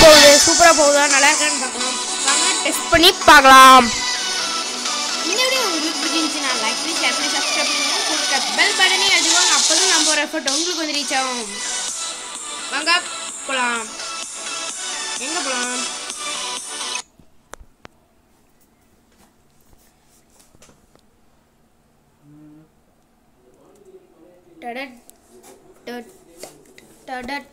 போகுது சூப்பராக போகுதா நல்லா இருக்கான்னு பார்க்கலாம் வாங்க டெஸ்ட் பண்ணி பார்க்கலாம் இந்த வீடியோ உங்களுக்கு பிடிச்சிருந்துச்சுன்னா லைக் பண்ணி ஷேர் பண்ணி சப்ஸ்கிரைப் பண்ணுங்க கொடுக்க பெல் பட்டனே அடிச்சுக்கோங்க அப்போ தான் நம்ம ஒரு எஃபர்ட் உங்களுக்கு வந்து ரீச் ஆகும் வாங்க போகலாம் எங்கே போகலாம் டடட் டட் டடட்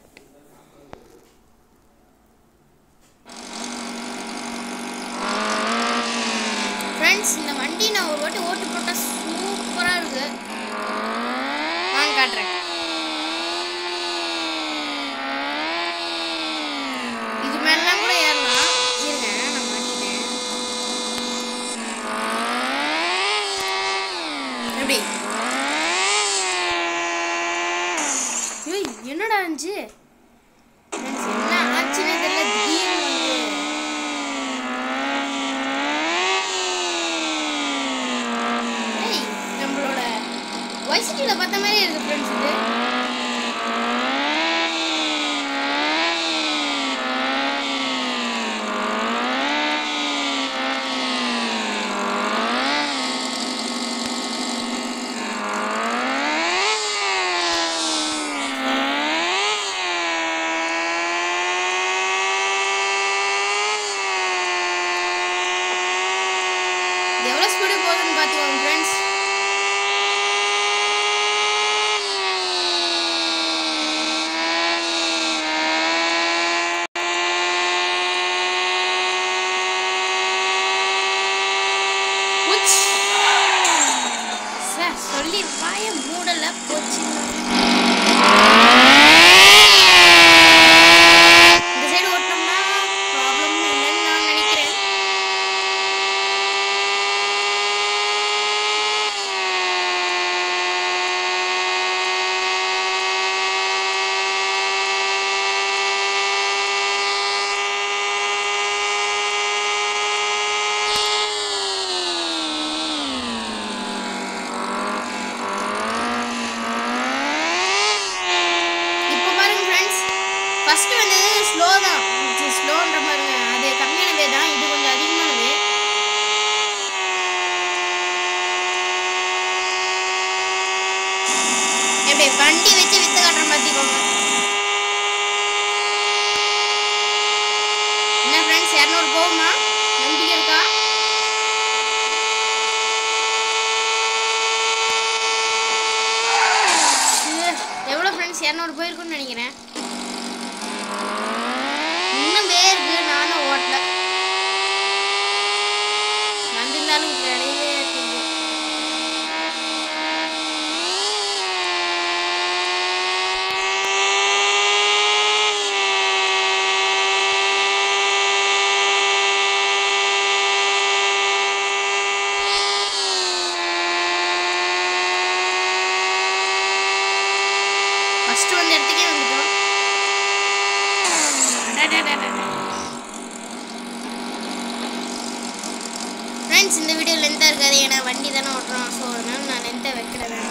ஃப்ரெண்ட்ஸ் இந்த வண்டி நான் ஒரு வாட்டி ஓட்டு போட்டால் சூப்பராக இருக்கு வாங்க காட்டுறேன் இது மேலாம் கூட ஏறலாம் இருங்க நான் மாட்டிட்டேன் எப்படி ஏய் என்னடா ஆச்சு Friends, என்ன ஆச்சுன்னே தெரியல திடீர்னு வந்து ஏய், நம்மளோட வைசிட்டியில் பார்த்த மாதிரி இருக்கு ஃப்ரெண்ட்ஸ் இது இது எவ்வளோ ஸ்பீடு போகுதுன்னு பார்த்துக்கோங்க ஃப்ரெண்ட்ஸ் உச். சார் சொல்லி வாய மூடல போச்சு இந்த சைடு ஓட்டினோம்னா ப்ராப்ளம் இல்லைன்னு நான் நினைக்கிறேன் இப்போ பாருங்க ஃப்ரெண்ட்ஸ் ஃபர்ஸ்ட் வந்தது ஸ்லோ தான் ஸ்லோன்ற பாருங்க அது கம்மியானதே தான் இது கொஞ்சம் அதிகமானது எப்படி வண்டி வச்சு வித்து காட்டுற மாத்திக்கோங்க என்ன ஃப்ரெண்ட்ஸ் இரநூறு போகுமா நம்பிக்கை இருக்கா இது எவ்வளோ ஃப்ரெண்ட்ஸ் இரநூறு போயிருக்குன்னு நினைக்கிறேன் இன்னும் இருக்கு நானும் ஓட்டல வந்திருந்தாலும் கிடையவே இருக்குது ஃபர்ஸ்ட் வந்த இடத்துக்கே வந்துட்டோம் ஃப்ரெண்ட்ஸ் இந்த வீடியோ லென்த்தாக இருக்காது ஏன்னா வண்டி தானே ஓட்டுறோம் ஸோ அதனால நான் லென்த்தை வைக்கிறேன்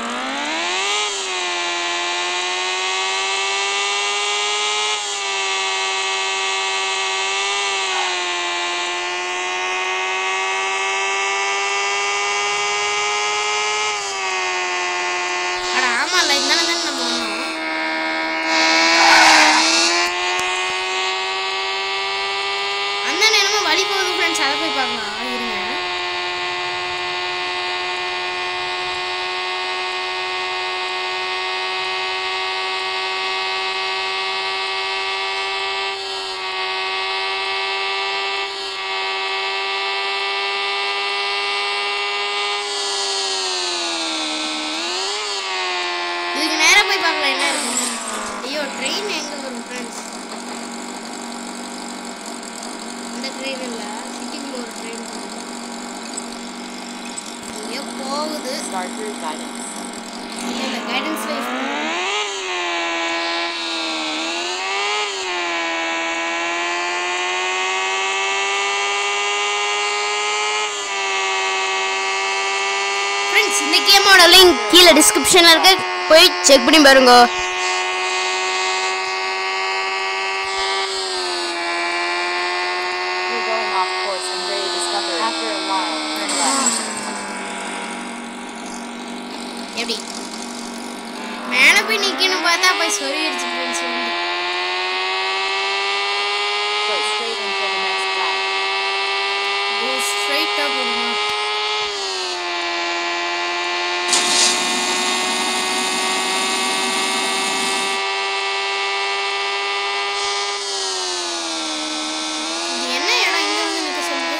அட ஆமாம்ல இதனால தானே நம்ம வந்தோம் அந்த நேரமா வழி போகுது ஃப்ரெண்ட்ஸ் அதை போய் பார்க்கலாம் இருங்க இதுக்கு நேரா போய் பார்க்கலாம் என்ன இருக்கு ஐயோ ட்ரெயின் எங்க வரும் ஃப்ரெண்ட்ஸ் இந்த ட்ரெயின் இல்ல சிட்டிக்குள்ள ஒரு ட்ரெயின் எங்கேயோ போகுது Start through guidance. இல்ல கைடன்ஸ் வைஸ் ஃப்ரெண்ட்ஸ் இந்த கேமோட லிங்க் கீழே டிஸ்கிரிப்ஷனில் இருக்கு போய் செக் பண்ணி பாருங்க எப்படி மேலே போய் நிக்கணும் பார்த்தா போய் சொருகிடுச்சு ஃப்ரெண்ட்ஸ் வந்து Go straight into the next stop. ஓ ஸ்ட்ரைட்டாக போடுமா இது என்ன இடம் இங்க வந்து நிக்க சொல்லுது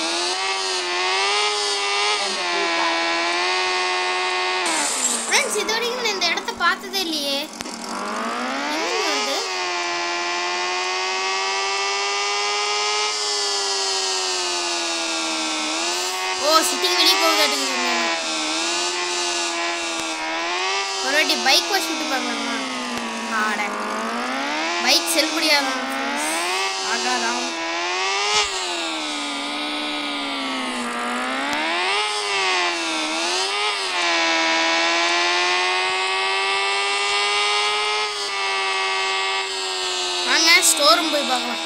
And the blue button. Friends இது வரைக்கும் நான் இந்த இடத்த பார்த்ததே இல்லையே எங்க வருது ஓ சிட்டிங் வெளியே போகுதாட்டுங்க ஒரு வாட்டி பைக் வாஷ் விட்டு பார்க்கலாமா ஆட பைக் செல்லுபடியாகும் ஆகாதான் வாங்க ஸ்டோர் ரூம் போய் பார்க்கலாம்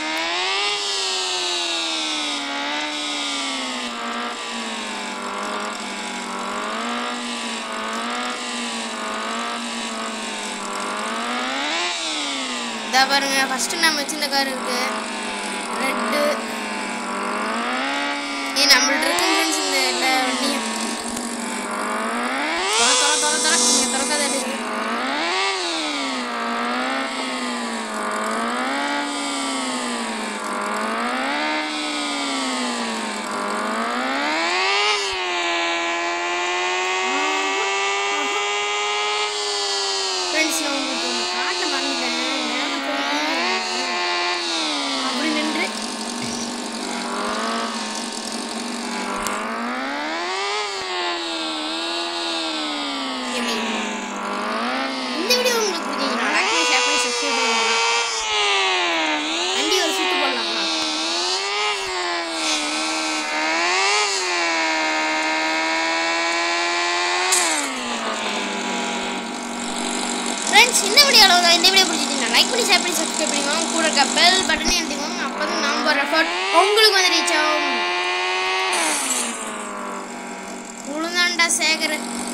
இதா பாருங்க ஃபர்ஸ்ட் நம்ம வச்சிருந்த கார் இருக்கு ரெட்டு ஏ நம்மள்ட்ட இருக்கு ஃப்ரெண்ட்ஸ் இந்த எல்லா வண்டியும் தொலை தொலை தொலை தொலை நீங்க திறக்காத இருக்கு ஃப்ரெண்ட்ஸ் நான் உங்களுக்கு ஒன்று காட்ட மறந்துட்டேன் மேலே போய் அப்படி நின்று எப்படி இந்த வீடியோ உங்களுக்கு பிடிச்சிங்கன்னா லைக் பண்ணி ஷேர் பண்ணி சப்ஸ்கிரைப் பண்ணுவாங்க வண்டி ஒரு சுத்து போடலாமா ஃப்ரெண்ட்ஸ் இந்த வீடியோ அளவு தான் இந்த வீடியோ பிடிச்சிருந்தீங்கன்னா லைக் பண்ணி ஷேர் பண்ணி சப்ஸ்கிரைப் பண்ணிக்கோங்க கூட இருக்க பெல் பட்டனை எழுதிக்கோங்க அப்போ தான் நான் போகிற எஃபர்ட் உங்களுக்கு வந்து ரீச் ஆகும் உளுந்தாண்டா சேகர்